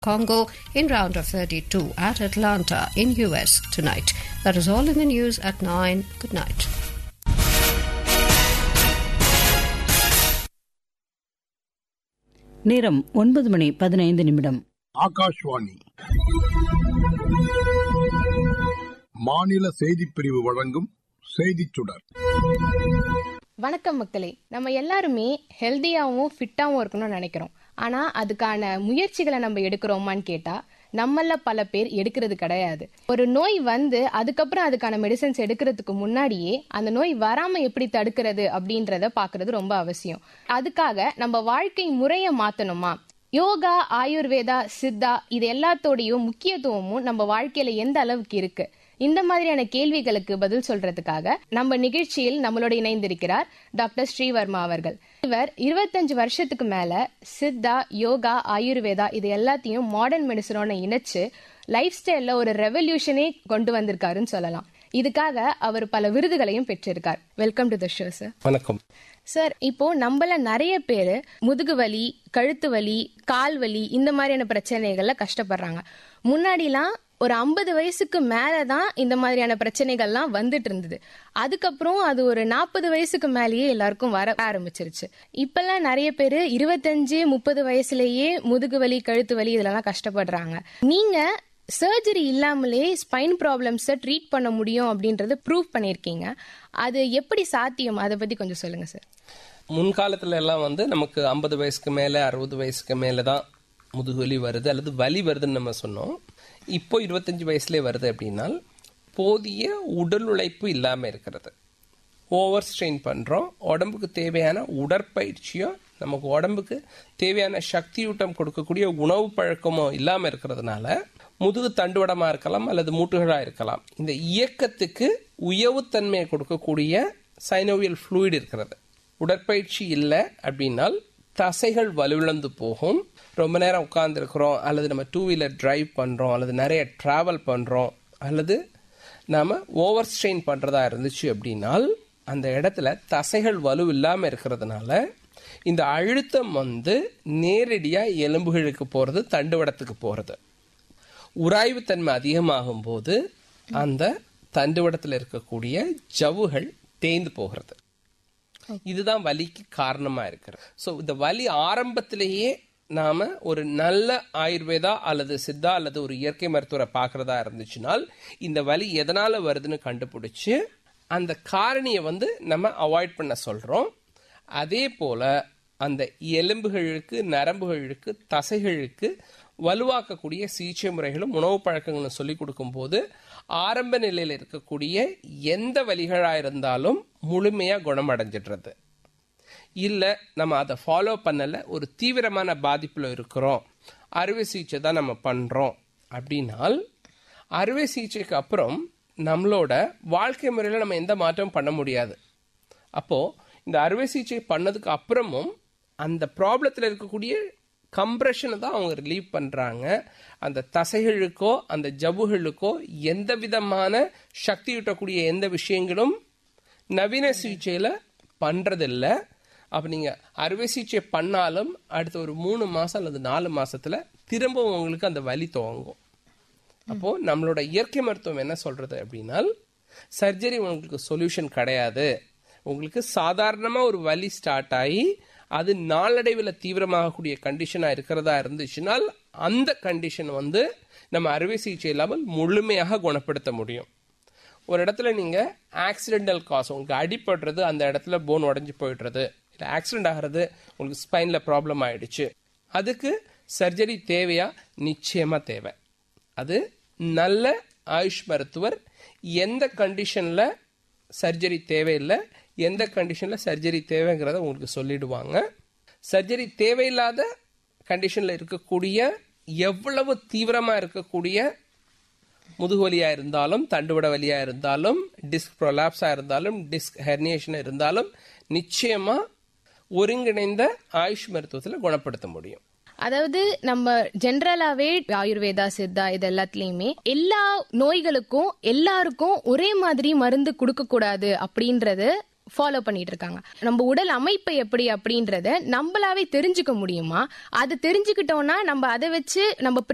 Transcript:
Congo in round of 32 at Atlanta in US tonight. That is all in the news at 9. Good night. நேரம் ஒன்பது மணி பதினைந்து நிமிடம் ஆகாஷ்வாணி மாநில செய்திப் பிரிவு வழங்கும் செய்திச் சுடர் வணக்கம் மக்களே நம்ம எல்லாருமே ஹெல்தியாகவும் ஃபிட்டாகவும் இருக்கணும்னு நினைக்கிறோம் ஆனா அதுக்கான முயற்சிகளை நம்ம எடுக்கிறோமான்னு கேட்டா நம்மள பல பேர் எடுக்கிறது கிடையாது ஒரு நோய் வந்து அதுக்கப்புறம் அதுக்கான மெடிசன்ஸ் எடுக்கிறதுக்கு முன்னாடியே அந்த நோய் வராம எப்படி தடுக்கிறது அப்படின்றத பாக்குறது ரொம்ப அவசியம் அதுக்காக நம்ம வாழ்க்கை முறைய மாத்தணுமா யோகா ஆயுர்வேதா சித்தா இது எல்லாத்தோடையும் முக்கியத்துவமும் நம்ம வாழ்க்கையில எந்த அளவுக்கு இருக்கு இந்த மாதிரியான கேள்விகளுக்கு பதில் சொல்றதுக்காக நம்ம நிகழ்ச்சியில் நம்மளோட இணைந்திருக்கிறார் டாக்டர் ஸ்ரீவர்மா அவர்கள் இவர் இருபத்தஞ்சு வருஷத்துக்கு மேல சித்தா யோகா ஆயுர்வேதா இது எல்லாத்தையும் மாடர்ன் மெடிசனோட இணைச்சு லைஃப் ஸ்டைல்ல ஒரு ரெவல்யூஷனே கொண்டு வந்திருக்காருன்னு சொல்லலாம் இதுக்காக அவர் பல விருதுகளையும் பெற்றிருக்கார் welcome to the show sir வணக்கம் சார் இப்போ நம்மள நிறைய பேர் முதுகு வலி கழுத்து வலி கால் வலி இந்த மாதிரியான பிரச்சனைகள்ல கஷ்டப்படுறாங்க முன்னாடிலாம் ஒரு ஐம்பது வயசுக்கு மேலதான் இந்த மாதிரியான பிரச்சனைகள்லாம் வந்துட்டு இருந்தது அதுக்கப்புறம் அது ஒரு நாற்பது வயசுக்கு மேலேயே எல்லாருக்கும் வர ஆரம்பிச்சிருச்சு இப்பெல்லாம் நிறைய பேர் இருபத்தஞ்சு முப்பது வயசுலயே முதுகு வலி கழுத்து வலி இதெல்லாம் கஷ்டப்படுறாங்க நீங்க சர்ஜரி இல்லாமலே ஸ்பைன் ப்ராப்ளம்ஸை ட்ரீட் பண்ண முடியும் அப்படின்றத ப்ரூவ் பண்ணியிருக்கீங்க அது எப்படி சாத்தியம் அதை பத்தி கொஞ்சம் சொல்லுங்க சார் முன்காலத்துல எல்லாம் வந்து நமக்கு ஐம்பது வயசுக்கு மேல அறுபது வயசுக்கு மேல தான் முதுகுவலி வருது அல்லது வலி வருதுன்னு நம்ம சொன்னோம் இப்போ இருபத்தஞ்சு வயசுலேயே வருது அப்படின்னா போதிய உடல் உழைப்பு இல்லாம இருக்கிறது ஓவர் ஸ்ட்ரெயின் பண்றோம் உடம்புக்கு தேவையான உடற்பயிற்சியோ நமக்கு உடம்புக்கு தேவையான சக்தியூட்டம் கொடுக்கக்கூடிய உணவு பழக்கமோ இல்லாம இருக்கிறதுனால முதுகு தண்டுவடமா இருக்கலாம் அல்லது மூட்டுகளா இருக்கலாம் இந்த இயக்கத்துக்கு உயவுத்தன்மையை கொடுக்கக்கூடிய சைனோவியல் ஃப்ளூயிட் இருக்கிறது உடற்பயிற்சி இல்லை அப்படின்னால் தசைகள் வலுவிழந்து போகும் ரொம்ப நேரம் உட்கார்ந்துருக்கிறோம் அல்லது நம்ம டூ வீலர் டிரைவ் பண்ணுறோம் அல்லது நிறைய ட்ராவல் பண்ணுறோம் அல்லது நாம் ஓவர் ஸ்ட்ரெயின் பண்ணுறதா இருந்துச்சு அப்படின்னால் அந்த இடத்துல தசைகள் வலு இல்லாமல் இருக்கிறதுனால இந்த அழுத்தம் வந்து நேரடியாக எலும்புகளுக்கு போகிறது தண்டுவடத்துக்கு போகிறது உராய்வுத்தன்மை அதிகமாகும் போது அந்த தண்டுவடத்தில் இருக்கக்கூடிய ஜவ்வுகள் தேய்ந்து போகிறது இதுதான் வலிக்கு காரணமா இருக்கிறது ஸோ இந்த வலி ஆரம்பத்திலேயே நாம ஒரு நல்ல ஆயுர்வேதா அல்லது சித்தா அல்லது ஒரு இயற்கை மருத்துவரை பார்க்கறதா இருந்துச்சுனால் இந்த வலி எதனால வருதுன்னு கண்டுபிடிச்சு அந்த காரணியை வந்து நம்ம அவாய்ட் பண்ண சொல்றோம் அதே போல அந்த எலும்புகளுக்கு நரம்புகளுக்கு தசைகளுக்கு வலுவாக்கக்கூடிய சிகிச்சை முறைகளும் உணவு பழக்கங்களும் சொல்லிக் கொடுக்கும்போது ஆரம்ப நிலையில் இருக்கக்கூடிய எந்த வலிகளாக இருந்தாலும் முழுமையாக குணமடைஞ்சிடுறது இல்லை நம்ம அதை ஃபாலோ பண்ணலை ஒரு தீவிரமான பாதிப்பில் இருக்கிறோம் அறுவை சிகிச்சை தான் நம்ம பண்ணுறோம் அப்படின்னால் அறுவை சிகிச்சைக்கு அப்புறம் நம்மளோட வாழ்க்கை முறையில் நம்ம எந்த மாற்றமும் பண்ண முடியாது அப்போது இந்த அறுவை சிகிச்சை பண்ணதுக்கு அப்புறமும் அந்த ப்ராப்ளத்தில் இருக்கக்கூடிய கம்ப்ரெஷனை தான் அவங்க ரிலீவ் பண்ணுறாங்க அந்த தசைகளுக்கோ அந்த ஜவ்வுகளுக்கோ எந்த விதமான சக்தி ஊட்டக்கூடிய எந்த விஷயங்களும் நவீன சிகிச்சையில் பண்ணுறதில்ல அப்போ நீங்கள் அறுவை சிகிச்சை பண்ணாலும் அடுத்த ஒரு மூணு மாதம் அல்லது நாலு மாதத்தில் திரும்பவும் உங்களுக்கு அந்த வலி துவங்கும் அப்போது நம்மளோட இயற்கை மருத்துவம் என்ன சொல்கிறது அப்படின்னா சர்ஜரி உங்களுக்கு சொல்யூஷன் கிடையாது உங்களுக்கு சாதாரணமாக ஒரு வலி ஸ்டார்ட் ஆகி அது நாளடைவில் தீவிரமாகக்கூடிய கண்டிஷனாக இருக்கிறதா இருந்துச்சுனால் அந்த கண்டிஷன் வந்து நம்ம அறுவை சிகிச்சை இல்லாமல் முழுமையாக குணப்படுத்த முடியும் ஒரு இடத்துல நீங்கள் ஆக்சிடென்டல் காஸ் உங்களுக்கு அடிபடுறது அந்த இடத்துல போன் உடஞ்சி போயிடுறது இல்லை ஆக்சிடென்ட் ஆகிறது உங்களுக்கு ஸ்பைனில் ப்ராப்ளம் ஆயிடுச்சு அதுக்கு சர்ஜரி தேவையா நிச்சயமாக தேவை அது நல்ல ஆயுஷ் மருத்துவர் எந்த கண்டிஷனில் சர்ஜரி தேவையில்லை எந்த கண்டிஷனில் சர்ஜரி தேவைங்கிறத உங்களுக்கு சொல்லிடுவாங்க சர்ஜரி தேவையில்லாத கண்டிஷனில் இருக்கக்கூடிய எவ்வளவு தீவிரமாக இருக்கக்கூடிய முதுகு வலியாக இருந்தாலும் தண்டுவட வலியாக இருந்தாலும் டிஸ்க் ப்ரொலாப்ஸாக இருந்தாலும் டிஸ்க் ஹெர்னியேஷன் இருந்தாலும் நிச்சயமாக ஒருங்கிணைந்த ஆயுஷ் மருத்துவத்தில் குணப்படுத்த முடியும் அதாவது நம்ம ஜென்ரலாவே ஆயுர்வேதா சித்தா இது எல்லாத்துலயுமே எல்லா நோய்களுக்கும் எல்லாருக்கும் ஒரே மாதிரி மருந்து கொடுக்க கூடாது அப்படின்றது ஃபாலோ பண்ணிட்டு இருக்காங்க நம்ம உடல் அமைப்பு எப்படி அப்படின்றத நம்மளாவே தெரிஞ்சுக்க முடியுமா அது தெரிஞ்சுக்கிட்டோம்னா நம்ம அதை வச்சு நம்ம